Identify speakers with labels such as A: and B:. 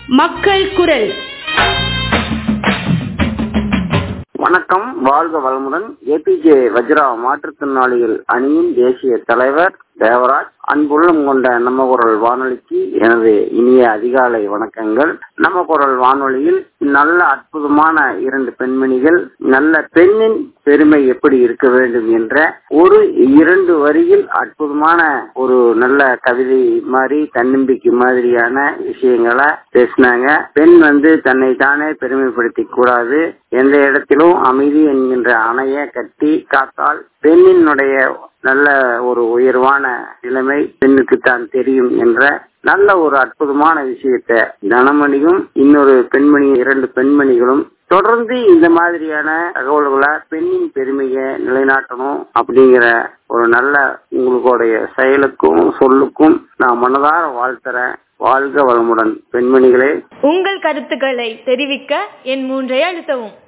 A: மக்கள் குரல்
B: வணக்கம் வாழ்க வளமுடன் ஏபிஜே வஜ்ரா மாற்றுத்திறனாளிகள் அணியின் தேசிய தலைவர் தேவராஜ் அன்புள்ளம் கொண்ட நம்ம குரல் வானொலிக்கு எனது இனிய அதிகாலை வணக்கங்கள் நம்ம குரல் வானொலியில் நல்ல அற்புதமான இரண்டு பெண்மணிகள் நல்ல பெண்ணின் பெருமை எப்படி இருக்க வேண்டும் என்ற ஒரு இரண்டு வரியில் அற்புதமான ஒரு நல்ல கவிதை மாதிரி தன்னம்பிக்கை மாதிரியான விஷயங்களை பேசினாங்க பெண் வந்து தன்னை தானே பெருமைப்படுத்திக் கூடாது எந்த இடத்திலும் அமைதி என்கின்ற அணையை கட்டி காத்தால் பெண்ணினுடைய நல்ல ஒரு உயர்வான நிலைமை பெண்ணுக்கு தான் தெரியும் என்ற நல்ல ஒரு அற்புதமான விஷயத்த தனமணியும் இன்னொரு பெண்மணி இரண்டு பெண்மணிகளும் தொடர்ந்து இந்த மாதிரியான தகவல்களை பெண்ணின் பெருமையை நிலைநாட்டணும் அப்படிங்கிற ஒரு நல்ல உங்களுடைய செயலுக்கும் சொல்லுக்கும் நான் மனதார வாழ்த்துறேன் வாழ்க வளமுடன் பெண்மணிகளே
A: உங்கள் கருத்துக்களை தெரிவிக்க என் மூன்றை அழுத்தவும்